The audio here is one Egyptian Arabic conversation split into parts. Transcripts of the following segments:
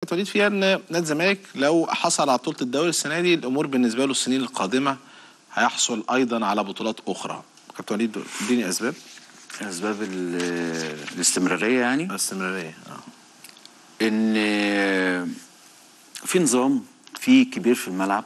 كابتن وليد فيها ان نادي الزمالك لو حصل على بطوله الدوري السنه دي الامور بالنسبه له السنين القادمه هيحصل ايضا على بطولات اخرى كابتن وليد اديني اسباب اسباب ال- الاستمراريه يعني الاستمراريه اه ان في نظام في كبير في الملعب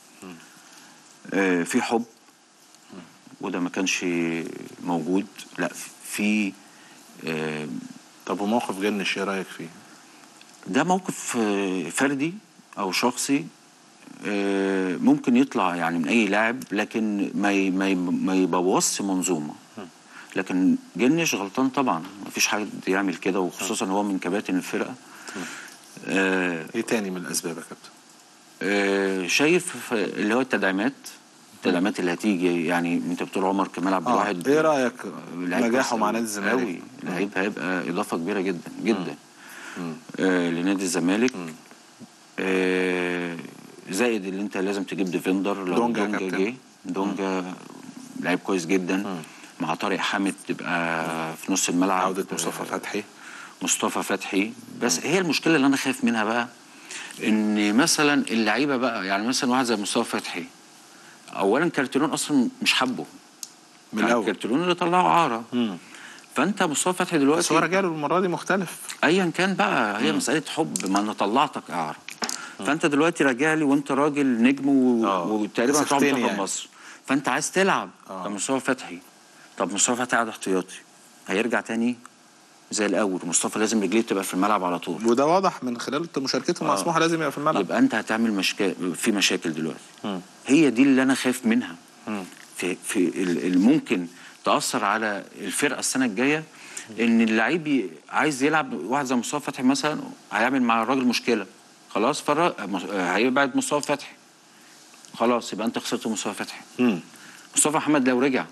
آه، في حب وده ما كانش موجود لا في آه، طب وموقف جنش ايه رايك فيه؟ ده موقف آه، فردي او شخصي آه، ممكن يطلع يعني من اي لاعب لكن ما ي- ما ي- ما يبوظش منظومه لكن جنش غلطان طبعا ما فيش حد يعمل كده وخصوصا هو من كباتن الفرقه آه، ايه تاني من الاسباب يا كابتن؟ آه، شايف اللي هو التدعيمات التدعيمات اللي هتيجي يعني انت بتقول عمر كمال عبد اه الواحد ايه رايك لعيب نجاحه كويس مع أوي. نادي الزمالك؟ أوي. لعيب هيبقى اضافه كبيره جدا جدا آه لنادي الزمالك آه زائد اللي انت لازم تجيب ديفندر لو دونجا دونجا كابتن. جه دونجا لعيب كويس جدا مع طارق حامد تبقى في نص الملعب عوده مصطفى فتحي مصطفى فتحي بس هي المشكله اللي انا خايف منها بقى ان مثلا اللعيبه بقى يعني مثلا واحد زي مصطفى فتحي اولا كارتيرون اصلا مش حبه من يعني الاول كارتيرون اللي طلعه عاره مم. فانت مصطفى فتحي بس هو دلوقتي رجاله المره دي مختلف ايا كان بقى هي مساله حب ما انا طلعتك اعاره فانت دلوقتي راجع لي وانت راجل نجم و... آه. وتقريبا هتروح كسفتني منتخب يعني. مصر فانت عايز تلعب آه. طب مصطفى فتحي طب مصطفى فتحي قاعد احتياطي هيرجع تاني زي الاول مصطفى لازم رجليه تبقى في الملعب على طول وده واضح من خلال مشاركته مع آه. سموحه لازم يبقى في الملعب يبقى انت هتعمل مشكل في مشاكل دلوقتي مم. هي دي اللي انا خايف منها مم. في في ال- اللي ممكن تاثر على الفرقه السنه الجايه ان اللعيب ي- عايز يلعب واحد زي مصطفى فتحي مثلا هيعمل مع الراجل مشكله خلاص فالر... مص- هيبعد مصطفى فتحي خلاص يبقى انت خسرت مصطفى فتحي مم. مصطفى محمد لو رجع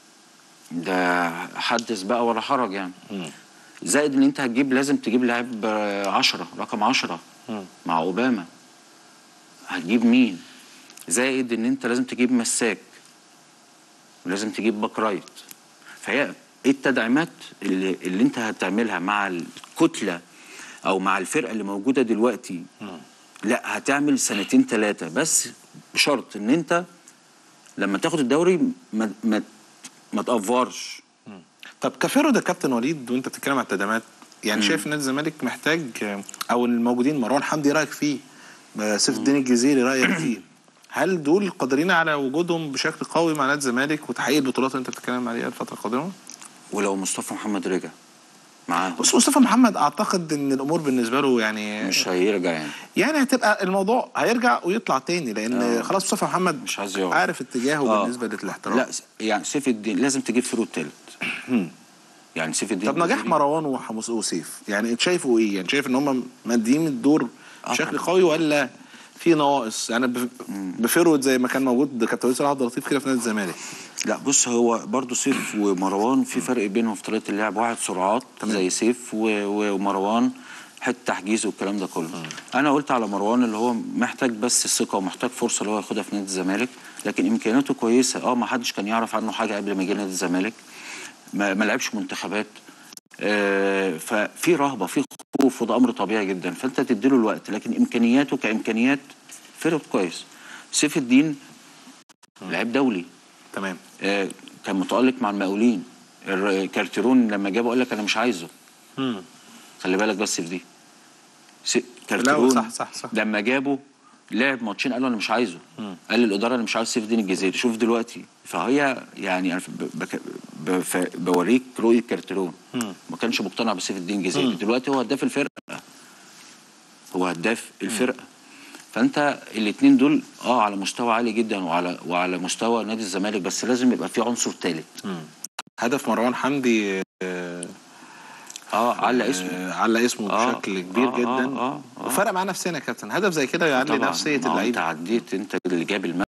ده حدث بقى ولا حرج يعني مم. زائد ان انت هتجيب لازم تجيب لاعب 10 رقم 10 مم. مع اوباما هتجيب مين زائد ان انت لازم تجيب مساك ولازم تجيب باك رايت فهي ايه التدعيمات اللي, اللي انت هتعملها مع الكتله او مع الفرقه اللي موجوده دلوقتي لا هتعمل سنتين ثلاثه بس بشرط ان انت لما تاخد الدوري ما ما ما تقفرش طب كفيرو ده كابتن وليد وانت بتتكلم عن التدعيمات يعني شايف نادي الزمالك محتاج او الموجودين مروان حمدي رايك فيه آه، سيف الدين الجزيري رايك فيه هل دول قادرين على وجودهم بشكل قوي مع نادي الزمالك وتحقيق البطولات اللي انت بتتكلم عليها الفتره القادمه؟ ولو مصطفى محمد رجع معاه بص مصطفى محمد اعتقد ان الامور بالنسبه له يعني مش هيرجع يعني يعني هتبقى الموضوع هيرجع ويطلع تاني لان آه. خلاص مصطفى محمد مش عايز يقعد. عارف اتجاهه آه. بالنسبه للاحتراف لا س- يعني سيف الدين لازم تجيب فيرو التالت يعني سيف الدين طب نجاح الجزيري- مروان وحمص وسيف يعني انت شايفه ايه؟ يعني شايف ان هم مادين الدور آه بشكل طبعا. قوي ولا في نواقص؟ يعني بف- بفرود زي ما كان موجود كابتن وليد صلاح عبد اللطيف كده في نادي الزمالك لا بص هو برضو سيف ومروان في فرق بينهم في طريقه اللعب واحد سرعات تمام. زي سيف و- و- ومروان حته تحجيز والكلام ده كله انا قلت على مروان اللي هو محتاج بس الثقه ومحتاج فرصه اللي هو ياخدها في نادي الزمالك لكن امكانياته كويسه اه ما حدش كان يعرف عنه حاجه قبل ما يجي نادي الزمالك ما, ما لعبش منتخبات آه ففي رهبه في خوف وده امر طبيعي جدا فانت تديله الوقت لكن امكانياته كامكانيات فرق كويس سيف الدين لعيب دولي تمام آه، كان متألق مع المقاولين الر- كارتيرون لما جابه قال لك انا مش عايزه مم. خلي بالك بس في دي س- لا، كارتيرون صح، صح، صح. لما جابه لعب ماتشين قال له انا مش عايزه قال للاداره انا مش عايز سيف الدين الجزيري شوف دلوقتي فهي يعني أنا ب- بك- ب- ف- بوريك رؤيه كارتيرون ما كانش مقتنع بسيف الدين الجزيري دلوقتي هو هداف الفرقه هو هداف الفرقه فانت الاثنين دول اه على مستوى عالي جدا وعلى وعلى مستوى نادي الزمالك بس لازم يبقى في عنصر ثالث هدف مروان حمدي آه، اه علق اسمه آه، على اسمه آه، بشكل كبير آه، جدا آه، آه، آه. وفرق معاه نفسيا يا كابتن هدف زي كده يعلي طبعا نفسيه ما هو اللعيب انت عديت انت اللي جاب الملعب